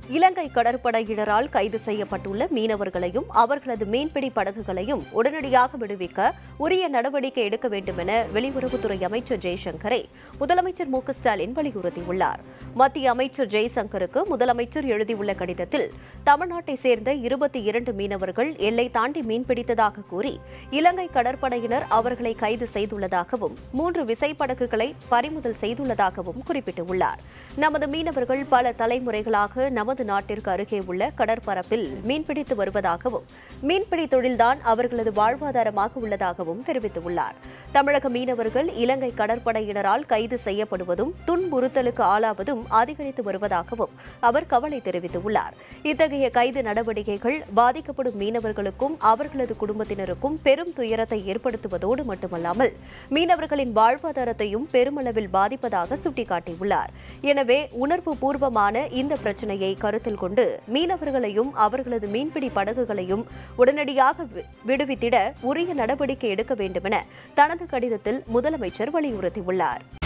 இலங்கை கடற்படையினரால் கைது செய்யப்பட்டுள்ள மீனவர்களையும் அவர்களது மீன்பிடி படகுகளையும் உடனடியாக விடுவிக்க உரிய நடவடிக்கை எடுக்க வேண்டும் என வெளியுறவுத்துறை அமைச்சர் ஜெய்சங்கரை முதலமைச்சர் மு க ஸ்டாலின் வலியுறுத்தியுள்ளார் மத்திய அமைச்சர் ஜெய்சங்கருக்கு முதலமைச்சர் எழுதியுள்ள கடிதத்தில் தமிழ்நாட்டை சேர்ந்த இருபத்தி இரண்டு மீனவர்கள் எல்லை தாண்டி மீன்பிடித்ததாக கூறி இலங்கை கடற்படையினர் அவர்களை கைது செய்துள்ளதாகவும் மூன்று விசைப்படகுகளை பறிமுதல் செய்துள்ளதாகவும் குறிப்பிட்டுள்ளார் நமது மீனவர்கள் பல தலைமுறைகளாக நமது நாட்டிற்கு அருகே உள்ள கடற்பரப்பில் மீன்பிடித்து வருவதாகவும் மீன்பிடி தொழில்தான் அவர்களது வாழ்வாதாரமாக உள்ளதாகவும் தெரிவித்துள்ளார் தமிழக மீனவர்கள் இலங்கை கடற்படையினரால் கைது செய்யப்படுவதும் துன்புறுத்தலுக்கு ஆளாவதும் அதிகரித்து வருவதாகவும் அவர் கவலை தெரிவித்துள்ளார் இத்தகைய கைது நடவடிக்கைகள் பாதிக்கப்படும் மீனவர்களுக்கும் அவர்களது குடும்பத்தினருக்கும் பெரும் துயரத்தை ஏற்படுத்துவதோடு மட்டுமல்லாமல் மீனவர்களின் வாழ்வாதாரத்தையும் பெருமளவில் பாதிப்பதாக சுட்டிக்காட்டியுள்ளார் எனவே உணர்வு பூர்வமான இந்த பிரச்சனையை கருத்தில் கொண்டு மீனவர்களையும் அவர்களது மீன்பிடி படகுகளையும் உடனடியாக வி- விடுவித்திட உரிய நடவடிக்கை எடுக்க வேண்டும் என தனது கடிதத்தில் முதலமைச்சர் வலியுறுத்தியுள்ளார்